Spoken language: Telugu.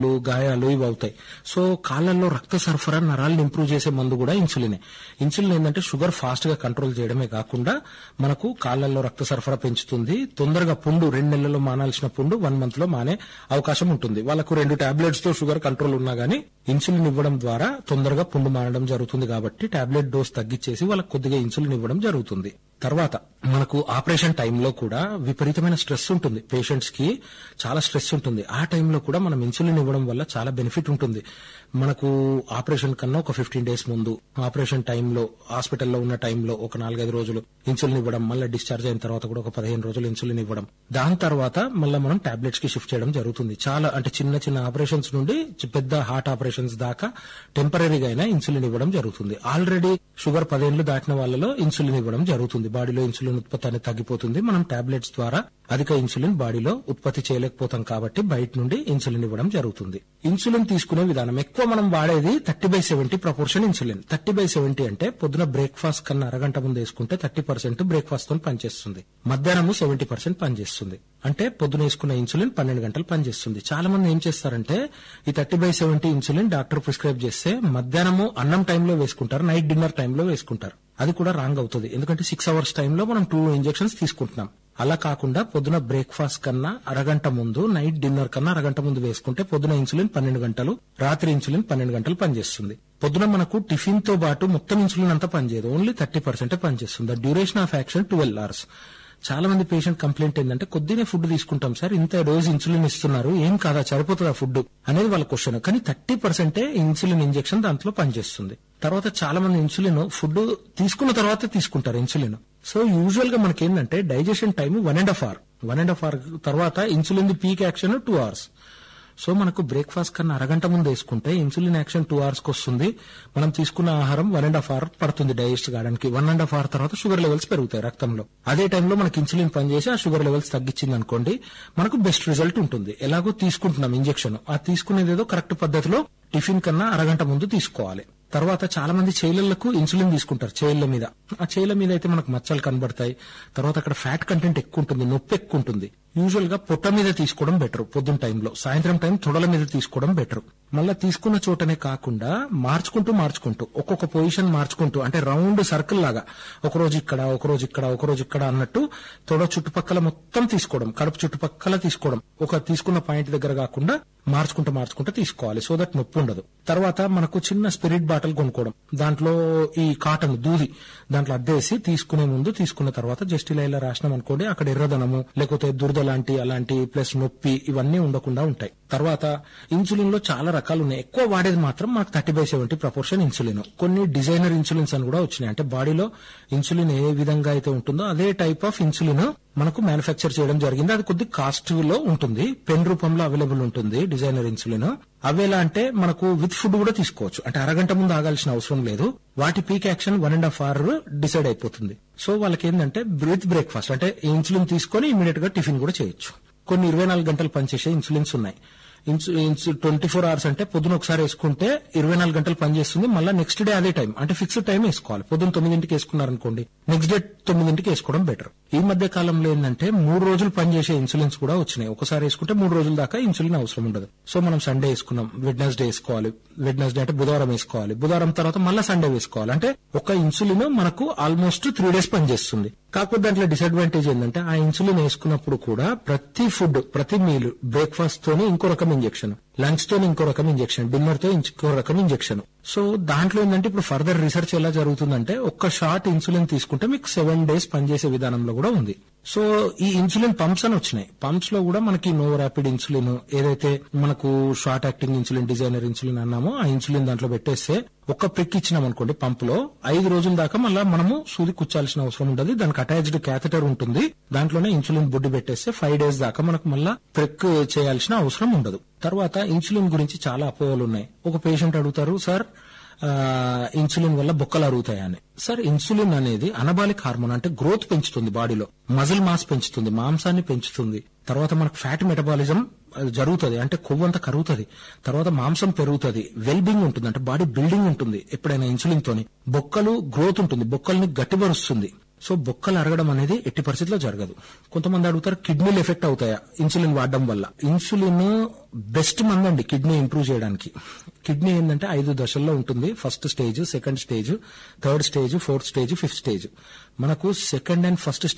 గాయాలు ఇవి అవుతాయి సో కాళ్ళల్లో రక్త సరఫరా నరాలను ఇంప్రూవ్ చేసే మందు కూడా ఇన్సులినే ఇన్సులిన్ ఏంటంటే షుగర్ ఫాస్ట్ గా కంట్రోల్ చేయడమే కాకుండా మనకు కాళ్ళల్లో రక్త సరఫరా పెంచుతుంది తొందరగా పుండు రెండు నెలల్లో మానాల్సిన పుండు వన్ మంత్ లో మానే అవకాశం ఉంటుంది వాళ్ళకు రెండు టాబ్లెట్స్ తో షుగర్ కంట్రోల్ ఉన్నా గానీ ఇన్సులిన్ ఇవ్వడం ద్వారా తొందరగా పుండు మానడం జరుగుతుంది కాబట్టి టాబ్లెట్ డోస్ తగ్గించేసి వాళ్ళకి కొద్దిగా ఇన్సులిన్ ఇవ్వడం జరుగుతుంది తర్వాత మనకు ఆపరేషన్ టైంలో కూడా విపరీతమైన స్ట్రెస్ ఉంటుంది పేషెంట్స్ కి చాలా స్ట్రెస్ ఉంటుంది ఆ టైంలో కూడా మనం ఇన్సులిన్ ఇవ్వడం వల్ల చాలా బెనిఫిట్ ఉంటుంది మనకు ఆపరేషన్ కన్నా ఒక ఫిఫ్టీన్ డేస్ ముందు ఆపరేషన్ టైంలో హాస్పిటల్లో ఉన్న టైంలో ఒక నాలుగైదు రోజులు ఇన్సులిన్ ఇవ్వడం మళ్ళీ డిశ్చార్జ్ అయిన తర్వాత కూడా ఒక పదిహేను రోజులు ఇన్సులిన్ ఇవ్వడం దాని తర్వాత మళ్ళీ మనం టాబ్లెట్స్ కి షిఫ్ట్ చేయడం జరుగుతుంది చాలా అంటే చిన్న చిన్న ఆపరేషన్స్ నుండి చి- పెద్ద హార్ట్ ఆపరేషన్స్ దాకా టెంపరీగా అయినా ఇన్సులిన్ ఇవ్వడం జరుగుతుంది ఆల్రెడీ షుగర్ పదేళ్లు దాటిన వాళ్ళలో ఇన్సులిన్ ఇవ్వడం జరుగుతుంది బాడీలో ఇన్సులిన్ ఉత్పత్తి అనేది తగ్గిపోతుంది మనం టాబ్లెట్స్ ద్వారా అధిక ఇన్సులిన్ బాడీలో ఉత్పత్తి చేయలేకపోతాం కాబట్టి బయట నుండి ఇన్సులిన్ ఇవ్వడం జరుగుతుంది ఇన్సులిన్ తీసుకునే విధానం ఎక్కువ మనం వాడేది thirty by seventy proportion insulin thirty by seventy అంటే పొద్దున బ్రేక్ఫాస్ట్ కన్నా అరగంట ముందు వేసుకుంటే థర్టీ పర్సెంట్ బ్రేక్ఫాస్ట్ తో పనిచేస్తుంది మధ్యాహ్నం సెవెంటీ పర్సెంట్ పనిచేస్తుంది అంటే పొద్దున వేసుకున్న ఇన్సులిన్ పన్నెండు గంటలు పనిచేస్తుంది చాలా మంది ఏం చేస్తారంటే ఈ thirty by seventy insulin doctor prescribe చేస్తే మధ్యాహ్నము అన్నం టైంలో వేసుకుంటారు నైట్ డిన్నర్ టైంలో వేసుకుంటారు అది కూడా రాంగ్ అవుతుంది ఎందుకంటే సిక్స్ అవర్స్ టైంలో మనం టూ ఇంజెక్షన్స్ తీసుకుంటున్నాం అలా కాకుండా పొద్దున బ్రేక్ఫాస్ట్ కన్నా అరగంట ముందు నైట్ డిన్నర్ కన్నా అరగంట ముందు వేసుకుంటే పొద్దున ఇన్సులిన్ పన్నెండు గంటలు రాత్రి ఇన్సులిన్ పన్నెండు గంటలు పనిచేస్తుంది పొద్దున మనకు టిఫిన్ తో పాటు మొత్తం ఇన్సులిన్ అంతా పనిచేయదు ఓన్లీ థర్టీ పర్సెంటే పనిచేస్తుంది duration of action twelve hours చాలా మంది పేషెంట్ కంప్లైంట్ ఏంటంటే కొద్దినే ఫుడ్ తీసుకుంటాం సార్ ఇంత రోజు ఇన్సులిన్ ఇస్తున్నారు ఏం కాదా సరిపోతుందా ఫుడ్ అనేది వాళ్ళ క్వశ్చన్ కానీ థర్టీ పర్సెంటే ఇన్సులిన్ ఇంజెక్షన్ దాంట్లో పనిచేస్తుంది తర్వాత చాలా మంది ఇన్సులిన్ ఫుడ్ తీసుకున్న తర్వాత తీసుకుంటారు ఇన్సులిన్ సో యూజువల్ గా మనకి ఏంటంటే digestion time one and half hour one and half hour తర్వాత insulin the peak action two hours so మనకు బ్రేక్ఫాస్ట్ కన్నా అరగంట ముందు వేసుకుంటే ఇన్సులిన్ యాక్షన్ టూ అవర్స్ కి వస్తుంది మనం తీసుకున్న ఆహారం వన్ అండ్ హాఫ్ అవర్ పడుతుంది డైజెస్ట్ కావడానికి వన్ అండ్ హాఫ్ అవర్ తర్వాత షుగర్ లెవెల్స్ పెరుగుతాయి రక్తంలో అదే టైంలో మనకి ఇన్సులిన్ పనిచేసి ఆ షుగర్ లెవెల్స్ తగ్గించింది అనుకోండి మనకు బెస్ట్ రిజల్ట్ ఉంటుంది ఎలాగో తీసుకుంటున్నాం ఇంజెక్షన్ ఆ తీసుకునేది ఏదో కరెక్ట్ పద్ధతిలో టిఫిన్ కన్నా అరగంట ముందు తీసుకోవాలి తర్వాత చాలా మంది చేలలకు ఇన్సులిన్ తీసుకుంటారు చేళ్ల మీద ఆ చేళ్ల మీద అయితే మనకు మచ్చలు కనబడతాయి తర్వాత అక్కడ ఫ్యాట్ కంటెంట్ ఎక్కువ ఉంటుంది నొప్పి ఎక్కువ ఉంటుంది యూజువల్ గా పొట్ట మీద తీసుకోవడం బెటర్ పొద్దున్న టైంలో సాయంత్రం టైం తొడల మీద తీసుకోవడం బెటర్ మళ్ళా తీసుకున్న చోటనే కాకుండా మార్చుకుంటూ మార్చుకుంటూ ఒక్కొక్క పొజిషన్ మార్చుకుంటూ అంటే రౌండ్ సర్కిల్ లాగా ఒక రోజు ఇక్కడ ఒక రోజు ఇక్కడ ఒక రోజు ఇక్కడ అన్నట్టు తొడ చుట్టుపక్కల మొత్తం తీసుకోవడం కడుపు చుట్టుపక్కల తీసుకోవడం ఒక తీసుకున్న పాయింట్ దగ్గర కాకుండా మార్చుకుంటూ మార్చుకుంటూ తీసుకోవాలి సో దట్ నొప్పి ఉండదు తర్వాత మనకు చిన్న స్పిరిట్ బాటిల్ కొనుక్కోవడం దాంట్లో ఈ కాటన్ దూది దాంట్లో అద్దేసి తీసుకునే ముందు తీసుకున్న తర్వాత జస్ట్ ఇలా ఇలా రాసినాం అనుకోండి అక్కడ ఎర్రదనము లేకపోతే దురద లాంటి అలాంటి ప్లస్ నొప్పి ఇవన్నీ ఉండకుండా ఉంటాయి తర్వాత ఇన్సులిన్ లో చాలా రకాలు ఉన్నాయి ఎక్కువ వాడేది మాత్రం మనకు thirty by seventy proportion insulin కొన్ని డిజైనర్ ఇన్సులిన్స్ అని కూడా వచ్చినాయి అంటే బాడీలో ఇన్సులిన్ ఏ విధంగా అయితే ఉంటుందో అదే టైప్ ఆఫ్ ఇన్సులిన్ మనకు మ్యానుఫ్యాక్చర్ చేయడం జరిగింది అది కొద్ది కాస్ట్ లో ఉంటుంది పెన్ రూపంలో అవైలబుల్ ఉంటుంది డిజైనర్ ఇన్సులిన్ అవేలా అంటే మనకు విత్ ఫుడ్ కూడా తీసుకోవచ్చు అంటే అరగంట ముందు ఆగాల్సిన అవసరం లేదు వాటి peak action one and half hour decide అయిపోతుంది సో వాళ్ళకి ఏంటంటే విత్ బ్రేక్ఫాస్ట్ అంటే ఇన్సులిన్ తీసుకొని ఇమీడియట్ గా టిఫిన్ కూడా చేయొచ్చు కొన్ని ఇరవై నాలుగు గంటలు పనిచేసే ఇన్సులిన్స్ ఉన్నాయి ట్వంటీ ఫోర్ అవర్స్ అంటే పొద్దున ఒకసారి వేసుకుంటే ఇరవై నాలుగు గంటలు పనిచేస్తుంది మళ్ళీ నెక్స్ట్ డే అదే టైం అంటే ఫిక్స్డ్ టైం వేసుకోవాలి పొద్దున తొమ్మిదింటికి వేసుకున్నారనుకోండి నెక్స్ట్ డే తొమ్మిదింటికి వేసుకోవడం బెటర్ ఈ మధ్య కాలంలో ఏంటంటే మూడు రోజులు పనిచేసే ఇన్సులిన్స్ కూడా వచ్చినాయి ఒకసారి వేసుకుంటే మూడు రోజుల దాకా ఇన్సులిన్ అవసరం ఉండదు సో మనం సండే వేసుకున్నాం వెడ్నెస్డే వేసుకోవాలి వెడ్నెస్డే అంటే బుధవారం వేసుకోవాలి బుధవారం తర్వాత మళ్ళీ సండే వేసుకోవాలి అంటే ఒక ఇన్సులిన్ మనకు ఆల్మోస్ట్ త్రీ డేస్ పనిచేస్తుంది కాకపోతే దాంట్లో డిసడ్వాంటేజ్ ఏంటంటే ఆ ఇన్సులిన్ వేసుకున్నప్పుడు కూడా ప్రతి ఫుడ్ ప్రతి మీల్ బ్రేక్ఫాస్ట్ తోని ఇంకో రకం ఇంజెక్షన్ లంచ్ తోని ఇంకో రకం ఇంజెక్షన్ డిన్నర్ తో ఇంకో రకం ఇంజెక్షన్ సో దాంట్లో ఏంటంటే ఇప్పుడు ఫర్దర్ రీసెర్చ్ ఎలా జరుగుతుందంటే ఒక్క షార్ట్ ఇన్సులిన్ తీసుకుంటే మీకు సెవెన్ డేస్ పనిచేసే విధానంలో కూడా ఉంది సో ఈ ఇన్సులిన్ పంప్స్ అని వచ్చినాయి పంప్స్ లో కూడా మనకి నో ర్యాపిడ్ ఇన్సులిన్ ఏదైతే మనకు short acting insulin designer insulin అన్నామో ఆ ఇన్సులిన్ దాంట్లో పెట్టేస్తే ఒక్క ప్రిక్ ఇచ్చినాం అనుకోండి పంప్ లో ఐదు రోజుల దాకా మళ్ళీ మనము సూది కుచ్చాల్సిన అవసరం ఉండదు దానికి అటాచ్డ్ క్యాథెటర్ ఉంటుంది దాంట్లోనే ఇన్సులిన్ బుడ్డి పెట్టేస్తే ఫైవ్ డేస్ దాకా మనకు మళ్ళీ ప్రిక్ చేయాల్సిన అవసరం ఉండదు తర్వాత ఇన్సులిన్ గురించి చాలా అపోహలు ఉన్నాయి ఒక పేషెంట్ అడుగుతారు సార్ ఆ, ఇన్సులిన్ వల్ల బొక్కలు అరుగుతాయని సార్ ఇన్సులిన్ అనేది అనబాలిక్ హార్మోన్ అంటే గ్రోత్ పెంచుతుంది బాడీలో మజిల్ మాస్ పెంచుతుంది మాంసాన్ని పెంచుతుంది తర్వాత మనకు ఫ్యాట్ మెటబాలిజం అది జరుగుతుంది అంటే కొవ్వు అంతా కరుగుతుంది తర్వాత మాంసం పెరుగుతుంది వెల్ బీయింగ్ ఉంటుంది అంటే బాడీ బిల్డింగ్ ఉంటుంది ఎప్పుడైనా ఇన్సులిన్ తోని బొక్కలు గ్రోత్ ఉంటుంది బొక్కల్ని గట్టిపరుస్తుంది సో బొక్కలు అరగడం అనేది ఎట్టి పరిస్థితిలో జరగదు కొంతమంది అడుగుతారు కిడ్నీలు ఎఫెక్ట్ అవుతాయా ఇన్సులిన్ వాడడం వల్ల ఇన్సులిన్ బెస్ట్ మందండి కిడ్నీ ఇంప్రూవ్ చేయడానికి కిడ్నీ ఏంటంటే ఐదు దశల్లో ఉంటుంది first stage second stage third stage fourth stage fifth stage మనకు సెకండ్ అండ్ ఫస్ట్